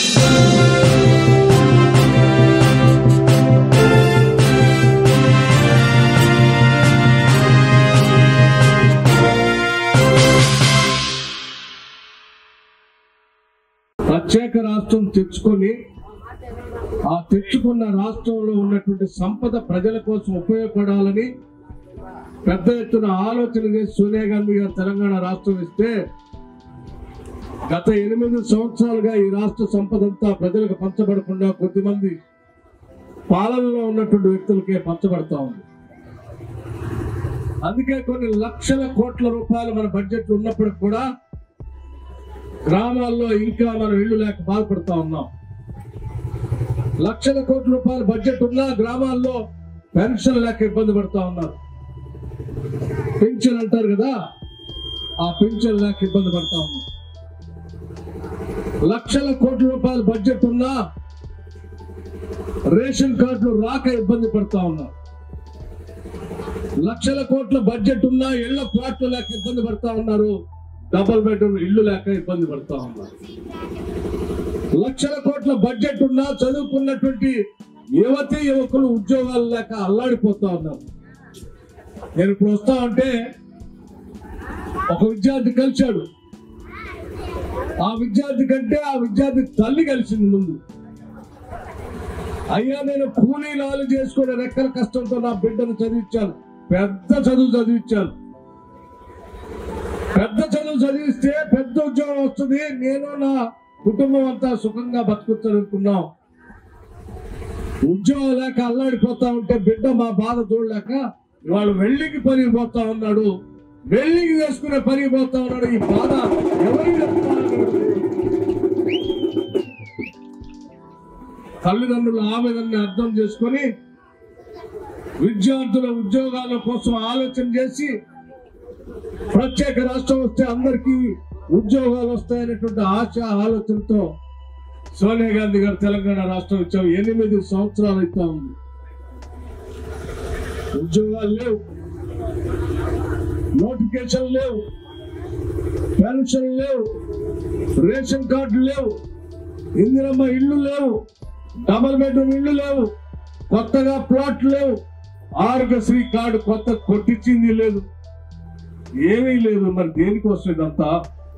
ప్రత్యేక రాష్ట్రం తెచ్చుకొని ఆ తెచ్చుకున్న రాష్ట్రంలో ఉన్నటువంటి సంపద ప్రజల కోసం ఉపయోగపడాలని పెద్ద ఎత్తున ఆలోచన చేసి సోనియా గాంధీ గారు తెలంగాణ రాష్ట్రం ఇస్తే గత ఎనిమిది సంవత్సరాలుగా ఈ రాష్ట్ర సంపద అంతా ప్రజలకు పంచబడకుండా కొద్దిమంది పాలనలో ఉన్నటువంటి వ్యక్తులకే పంచబడతా ఉంది అందుకే కొన్ని లక్షల కోట్ల రూపాయలు మన బడ్జెట్ ఉన్నప్పటికి కూడా గ్రామాల్లో ఇంకా మనం ఇల్లు లేక బాధపడతా ఉన్నాం లక్షల కోట్ల రూపాయల బడ్జెట్ ఉన్నా గ్రామాల్లో పెన్షన్ లేక ఇబ్బంది పడతా ఉన్నారు పెన్షన్ అంటారు కదా ఆ పెన్షన్ లేక ఇబ్బంది పడతా ఉన్నాం లక్షల కోట్ల రూపాయల బడ్జెట్ ఉన్నా రేషన్ కార్డులు రాక ఇబ్బంది పడతా ఉన్నారు లక్షల కోట్ల బడ్జెట్ ఉన్నా ఇళ్ల ప్లాట్లు లేక ఇబ్బంది పడతా ఉన్నారు డబుల్ బెడ్రూమ్ ఇల్లు లేక ఇబ్బంది పడతా ఉన్నారు లక్షల కోట్ల బడ్జెట్ ఉన్నా చదువుకున్నటువంటి యువతి యువకులు ఉద్యోగాలు లేక అల్లాడిపోతా ఉన్నారు నేను ఇప్పుడు వస్తా ఉంటే ఒక విద్యార్థి కలిశాడు ఆ విద్యార్థి కంటే ఆ విద్యార్థి తల్లి కలిసింది ముందు అయ్యా నేను కూలీలాలు చేసుకునే రెక్కల కష్టంతో నా బిడ్డను చదివించాను పెద్ద చదువు చదివించాను పెద్ద చదువు చదివిస్తే పెద్ద ఉద్యోగం వస్తుంది నేను నా కుటుంబం అంతా సుఖంగా బతుకుతానుకున్నాం ఉద్యోగం లేక అల్లాడిపోతా ఉంటే బిడ్డ మా బాధ చూడలేక ఇవాళ వెల్డింగ్ పని పోతా ఉన్నాడు వెల్డింగ్ వేసుకునే పని పోతా ఉన్నాడు ఈ బాధ ఎవరికి చెప్తారు? తల్లిదండ్రుల ఆవేదనని అర్థం చేసుకొని విద్యార్థుల ఉద్యోగాల కోసం ఆలోచన చేసి ప్రత్యేక రాష్ట్రం వస్తే అందరికీ ఉద్యోగాలు వస్తాయనేటువంటి ఆశ ఆలోచనతో సోనియా గాంధీ గారు తెలంగాణ రాష్ట్రం ఇచ్చాం ఎనిమిది సంవత్సరాలు అయితే ఉంది ఉద్యోగాలు లేవు నోటిఫికేషన్ లేవు పెన్షన్ లేవు రేషన్ కార్డు లేవు ఇందిరమ్మ ఇళ్ళు లేవు డబల్ బెడ్రూమ్ ఇళ్ళు లేవు కొత్తగా ప్లాట్ లేవు ఆరోగ్యశ్రీ కార్డు కొత్త కొట్టించింది లేదు ఏమీ లేదు మరి దేనికోసం ఇదంతా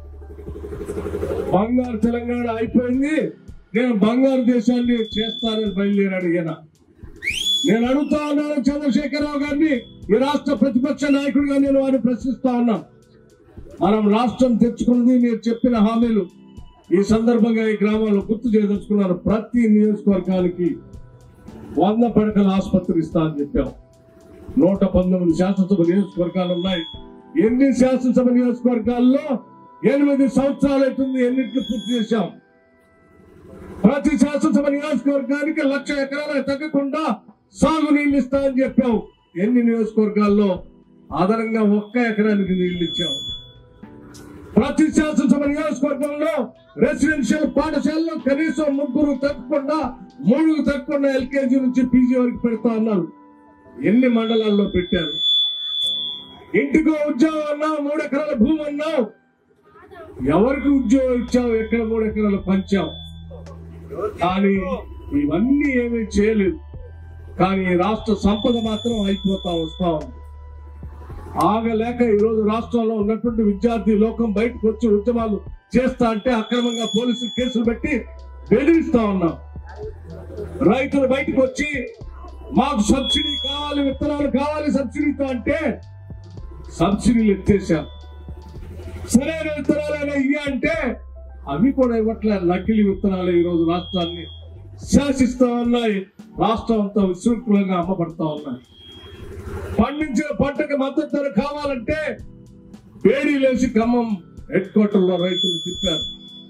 బంగారు తెలంగాణ అయిపోయింది నేను బంగారు దేశాన్ని చేస్తానని బయలుదేరాడు ఈయన నేను అడుగుతా ఉన్నాను చంద్రశేఖరరావు గారిని ఈ రాష్ట్ర ప్రతిపక్ష నాయకుడిగా నేను వారిని ప్రశ్నిస్తా ఉన్నాను మనం రాష్ట్రం తెచ్చుకున్నది మీరు చెప్పిన హామీలు ఈ సందర్భంగా ఈ గ్రామంలో గుర్తు చేయదలుచుకున్నారు ప్రతి నియోజకవర్గానికి వంద పడకల ఆసుపత్రి ఇస్తా అని చెప్పాం నూట పంతొమ్మిది శాసనసభ నియోజకవర్గాలు ఉన్నాయి ఎన్ని శాసనసభ నియోజకవర్గాల్లో ఎనిమిది సంవత్సరాలు అవుతుంది ఎన్నింటిని పూర్తి చేశాం ప్రతి శాసనసభ నియోజకవర్గానికి లక్ష ఎకరాలకు తగ్గకుండా సాగు నీళ్లు ఇస్తా అని చెప్పాం ఎన్ని నియోజకవర్గాల్లో అదనంగా ఒక్క ఎకరానికి నీళ్లు ఇచ్చాం ప్రతి శాసనసభ నియోజకవర్గంలో రెసిడెన్షియల్ పాఠశాలలో కనీసం ముగ్గురు తగ్గకుండా మూడు తగ్గకుండా ఎల్కేజీ నుంచి పీజీ వరకు పెడతా అన్నారు ఎన్ని మండలాల్లో పెట్టారు ఇంటికో ఉద్యోగం అన్నావు మూడు ఎకరాల భూమి అన్నావు ఎవరికి ఉద్యోగం ఇచ్చావు ఎక్కడ మూడు ఎకరాలు పంచావు కానీ ఇవన్నీ ఏమీ చేయలేదు కానీ ఈ రాష్ట్ర సంపద మాత్రం అయిపోతా వస్తా ఉంది ఆగలేక ఈ రోజు రాష్ట్రంలో ఉన్నటువంటి విద్యార్థి లోకం బయటకు వచ్చి ఉద్యమాలు చేస్తా అంటే అక్రమంగా పోలీసులు కేసులు పెట్టి బెదిరిస్తా ఉన్నాం రైతులు బయటకు వచ్చి మాకు సబ్సిడీ కావాలి విత్తనాలు కావాలి సబ్సిడీతో అంటే సబ్సిడీలు ఎత్తేసాం సరైన విత్తనాలైనా ఇవి అంటే అవి కూడా ఇవ్వట్లేదు నకిలీ విత్తనాలు ఈ రోజు రాష్ట్రాన్ని శాసిస్తా ఉన్నాయి రాష్ట్రం అంతా విశృంఖలంగా అమ్మబడతా ఉన్నాయి పండించిన పంటకి మద్దతు ధర కావాలంటే వేడి లేచి ఖమ్మం హెడ్ క్వార్టర్ లో రైతులు తిప్పారు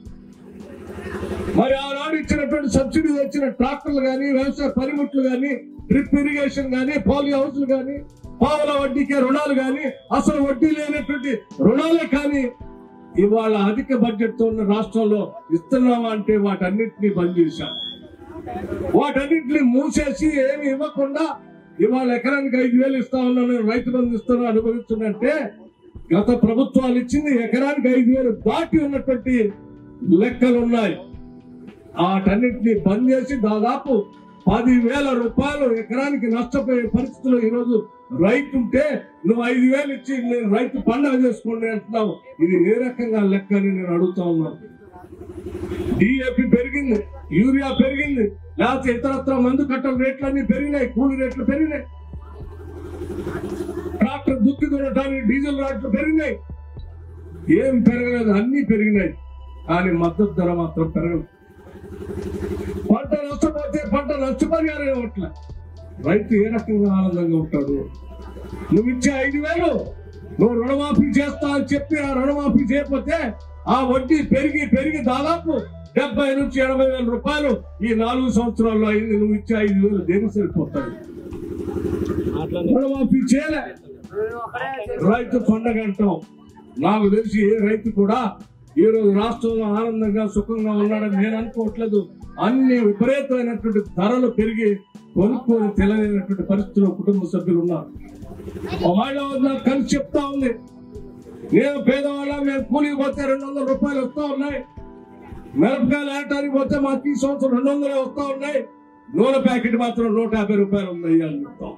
మరి ఆనాడు ఇచ్చినటువంటి సబ్సిడీ వచ్చిన ట్రాక్టర్లు కానీ వ్యవసాయ పనిముట్లు కానీ డ్రిప్ ఇరిగేషన్ కానీ పాలి హౌస్లు కానీ పావుల వడ్డీకే రుణాలు కానీ అసలు వడ్డీ లేనటువంటి రుణాలే కానీ ఇవాళ అధిక బడ్జెట్ తో ఉన్న రాష్ట్రంలో ఇస్తున్నామా అంటే వాటన్నిటినీ బంద్ చేశాం వాటన్నింటినీ మూసేసి ఏమి ఇవ్వకుండా ఇవాళ ఎకరానికి ఐదు వేలు ఇస్తా ఉన్నాను రైతు బంధు ఇస్తాను అనుభవిస్తున్నట్టే గత ప్రభుత్వాలు ఇచ్చింది ఎకరానికి ఐదు వేలు దాటి ఉన్నటువంటి లెక్కలు ఉన్నాయి వాటన్నిటిని బంద్ చేసి దాదాపు పదివేల రూపాయలు ఎకరానికి నష్టపోయే పరిస్థితిలో ఈరోజు రైతు ఉంటే నువ్వు ఐదు వేలు ఇచ్చి నేను రైతు పండుగ చేసుకోండి అంటున్నావు ఇది ఏ రకంగా లెక్క అని నేను అడుగుతా ఉన్నాను డిఏపి పెరిగింది యూరియా పెరిగింది లేకపోతే ఇతరత్ర మందు కట్టల రేట్లన్నీ పెరిగినాయి కూలి రేట్లు పెరిగినాయి ట్రాక్టర్ దుక్కి దున్నటానికి డీజిల్ రేట్లు పెరిగినాయి ఏం పెరగలేదు అన్ని పెరిగినాయి కానీ మద్దతు ధర మాత్రం పెరగదు పంట నష్టపోతే పంట నష్టపరిహారం ఇవ్వట్లే రైతు ఏ రకంగా ఆనందంగా ఉంటాడు నువ్వు ఇచ్చే ఐదు వేలు నువ్వు రుణమాఫీ చేస్తా అని చెప్పి ఆ రుణమాఫీ చేయకపోతే ఆ వడ్డీ పెరిగి పెరిగి దాదాపు డెబ్బై నుంచి ఎనభై వేల రూపాయలు ఈ నాలుగు సంవత్సరాల్లో అయింది నువ్వు ఇచ్చే ఐదు వేలు దేనికి సరిపోతాయి రుణమాఫీ చేయలే రైతు పండగ అంటాం నాకు తెలిసి ఏ రైతు కూడా ఈ రోజు రాష్ట్రంలో ఆనందంగా సుఖంగా ఉన్నాడని నేను అనుకోవట్లేదు అన్ని విపరీతమైనటువంటి ధరలు పెరిగి కొనుక్కొని తెలియనటువంటి పరిస్థితుల్లో కుటుంబ సభ్యులు ఉన్నారు ఒక మహిళ నాకు కలిసి చెప్తా ఉంది నేను పేదవాళ్ళ మేము కూలికి పోతే రెండు వందల రూపాయలు వస్తా ఉన్నాయి మిరపకాయలు ఆటానికి పోతే మాకు ఈ సంవత్సరం రెండు వందలే వస్తా ఉన్నాయి నూనె ప్యాకెట్ మాత్రం నూట యాభై రూపాయలు ఉన్నాయి అని చెప్తాం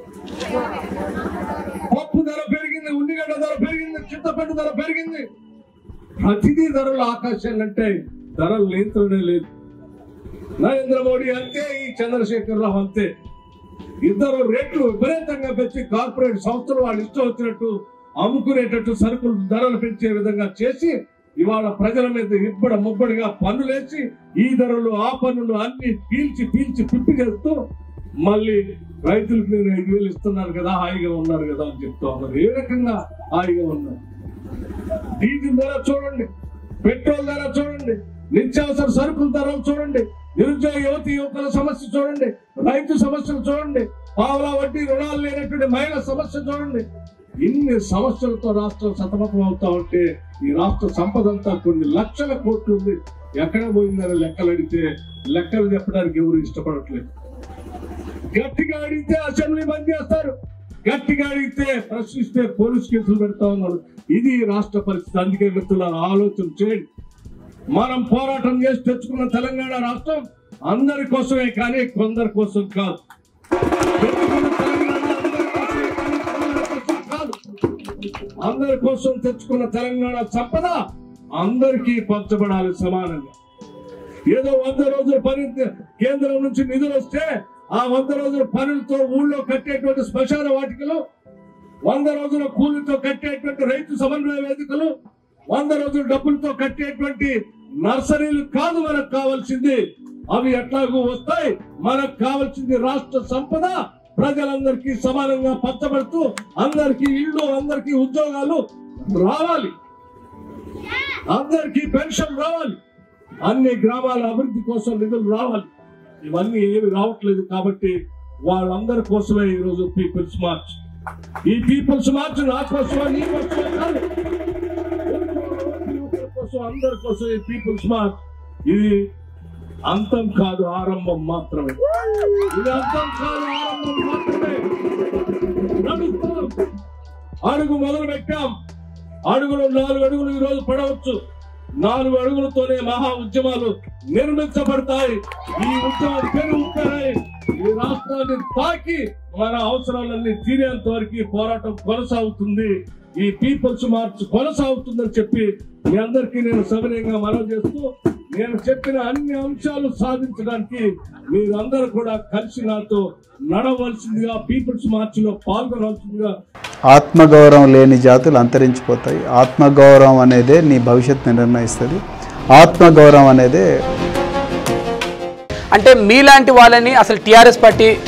పప్పు ధర పెరిగింది ఉల్లిగడ్డ ధర పెరిగింది చింతపండు ధర పెరిగింది ప్రతిదీ ధరలు ఆకాశం అంటే ధరలు నియంత్రణ లేదు నరేంద్ర మోడీ అంతే ఈ చంద్రశేఖర్ రావు అంతే ఇద్దరు రేట్లు విపరీతంగా పెంచి కార్పొరేట్ సంస్థలు వాళ్ళు ఇష్టం వచ్చినట్టు అమ్ముకునేటట్టు సరుకులు ధరలు పెంచే విధంగా చేసి ఇవాళ ప్రజల మీద ఇబ్బడ ముబ్బడిగా పన్నులేసి ఈ ధరలు ఆ పన్నులు అన్ని పీల్చి పీల్చి పిప్పి చేస్తూ మళ్ళీ రైతులకు నేను ఐదు వేలు ఇస్తున్నాను కదా హాయిగా ఉన్నారు కదా అని చెప్తా ఉన్నారు ఏ రకంగా హాయిగా ఉన్నారు డీజిల్ ధర చూడండి పెట్రోల్ ధర చూడండి నిత్యావసర సరుకుల ధరలు చూడండి నిరుద్యోగ యువతి యువకుల సమస్య చూడండి రైతు సమస్యలు చూడండి పావుల వడ్డీ రుణాలు లేనటువంటి మహిళల సమస్య చూడండి ఇన్ని సమస్యలతో రాష్ట్రం సతమతం అవుతా ఉంటే ఈ రాష్ట్ర సంపద అంతా కొన్ని లక్షల కోట్లు ఉంది ఎక్కడ పోయిందని లెక్కలు అడిగితే లెక్కలు చెప్పడానికి ఎవరు ఇష్టపడట్లేదు గట్టిగా అడిగితే అసెంబ్లీ బంద్ చేస్తారు గట్టిగా అడిగితే ప్రశ్నిస్తే పోలీస్ కేసులు పెడతా ఉన్నారు ఇది రాష్ట్ర పరిస్థితి అందుకే మిత్రులారా ఆలోచన చేయండి మనం పోరాటం చేసి తెచ్చుకున్న తెలంగాణ రాష్ట్రం అందరి కోసమే కానీ కొందరి కోసం కాదు తెచ్చుకున్న తెలంగాణ అందరి కోసమే కానీ కొందరి కోసం కాదు. అందరి కోసం తెచ్చుకున్న తెలంగాణ సంపద అందరికీ పంచబడాలి సమానంగా ఏదో వంద రోజుల పని కేంద్రం నుంచి నిధులు వస్తే ఆ వంద రోజుల పనులతో ఊళ్ళో కట్టేటువంటి శ్మశాన వాటికలు వంద రోజుల కూలితో కట్టేటువంటి రైతు సమన్వయ వేదికలు వంద రోజుల డబ్బులతో కట్టేటువంటి నర్సరీలు కాదు మనకు కావాల్సింది అవి ఎట్లాగూ వస్తాయి మనకు కావాల్సింది రాష్ట్ర సంపద ప్రజలందరికీ సమానంగా పంచబడుతూ అందరికీ ఇళ్ళు అందరికీ ఉద్యోగాలు రావాలి అందరికీ పెన్షన్ రావాలి అన్ని గ్రామాల అభివృద్ధి కోసం నిధులు రావాలి ఇవన్నీ ఏమి రావట్లేదు కాబట్టి వాళ్ళందరి కోసమే ఈరోజు పీపుల్స్ మార్చ్ ఈ పీపుల్స్ మార్చ్ నా కోసమే నీ కోసమే కాదు యువకుల కోసం అందరి కోసం ఈ పీపుల్స్ మార్చ్ ఇది అంతం కాదు ఆరంభం మాత్రమే ఇది అంతం కాదు ఆరంభం మాత్రమే నడుస్తాం అడుగు మొదలు పెట్టాం అడుగులు నాలుగు అడుగులు ఈ రోజు పడవచ్చు నాలుగు అడుగులతోనే మహా ఉద్యమాలు నిర్మించబడతాయి ఈ ఉద్యమాలు పెరుగుతాయి ఈ రాష్ట్రాన్ని తాకి మన అవసరాలన్నీ తీరేంత వరకు ఈ పోరాటం కొనసాగుతుంది ఈ పీపుల్స్ మార్చ్ కొనసాగుతుందని చెప్పి మీ అందరికీ నేను సవినయంగా మనవి చేస్తూ నేను చెప్పిన అన్ని అంశాలు సాధించడానికి మీరందరూ కూడా కలిసి నాతో నడవలసిందిగా పీపుల్స్ మార్చ్ లో పాల్గొనవలసిందిగా ఆత్మగౌరవం లేని జాతులు అంతరించిపోతాయి ఆత్మగౌరవం అనేదే నీ భవిష్యత్తు నిర్ణయిస్తుంది ఆత్మగౌరవం అనేదే అంటే మీలాంటి వాళ్ళని అసలు టీఆర్ఎస్ పార్టీ